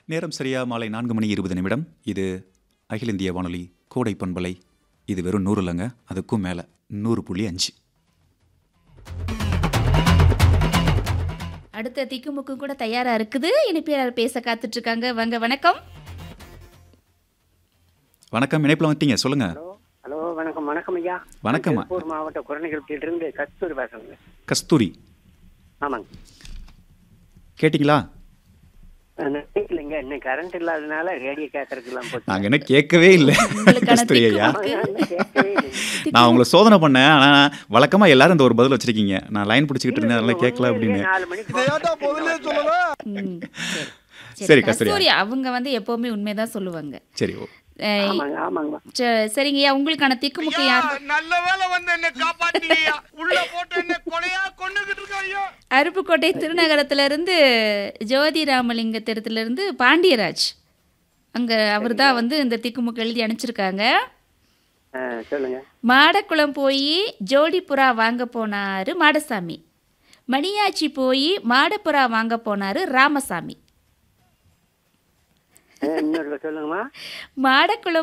நேரம் சரியா மாலை நான்கு மணி இருபது நிமிடம் இது அகில இந்திய வானொலி கோடை பண்பலை இது வெறும் நூறு இல்லைங்க அதுக்கும் மேலே நூறு புள்ளி அஞ்சு அடுத்த திக்குமுக்கு கூட தயாரா இருக்குது இனிப்பியாளர் பேச காத்துட்டு இருக்காங்க வாங்க வணக்கம் வணக்கம் இணைப்பில் வந்துட்டீங்க சொல்லுங்க ஹலோ ஹலோ வணக்கம் வணக்கம் ஐயா வணக்கம்மா. திருப்பூர் மாவட்ட குரநிகழ்ச்சியிலிருந்து கஸ்தூரி பேசுறேங்க கஸ்தூரி ஆமாங்க கேட்டிங்களா இல்லைங்க இன்னும் கரண்ட் இல்லாதனால ரேடியோ கேட்கறதுலாம் போச்சு நாங்கள் என்ன கேட்கவே இல்லை உங்களுக்கான கஸ்தூரி ஐயா திக்குமுக்கு. இன்னும் கேட்கவே இல்லைங்க. நான் உங்களை சோதனை பண்ணேன் ஆனால் வழக்கமாக எல்லாரும் இந்த ஒரு பதில் வச்சிருக்கீங்க நான் லைன் பிடிச்சிக்கிட்டு இருந்தேன் அதெல்லாம் கேட்கல அப்படின்னு நாலு மணிக்கு phone ம், சரி. சரி, சரி கஸ்தூரி. கஸ்தூரி அவங்க வந்து எப்பவுமே உண்மைதான் சொல்லுவாங்க சரி ஓ அஹ், ஆமாங்க ஆமாங்க ச- சரிங்கய்யா உங்களுக்கான திக்குமுக்கு ஐயா, யார் நல்ல வேளை வந்து என்ன காப்பாத்தீங்க உள்ள போட்டு என்ன கொலையா கொண்டுகிட்டு இருக்க ஐயா அருப்புக்கோட்டை திருநகரத்திலிருந்து ஜோதி ராமலிங்கத்திடத்திலிருந்து பாண்டியராஜ் அங்கே அவர் தான் வந்து இந்த திக்குமுக்கு எழுதி அனுப்பிச்சிருக்காங்க ஆ, சொல்லுங்க மாடக்குளம் போய் ஜோடிப்புறா வாங்க போனாரு மாடசாமி மணியாச்சி போய் மாடப்புறா வாங்க போனாரு ராமசாமி ஆ, இன்னொரு சொல்லுங்கம்மா மாடக்குளம்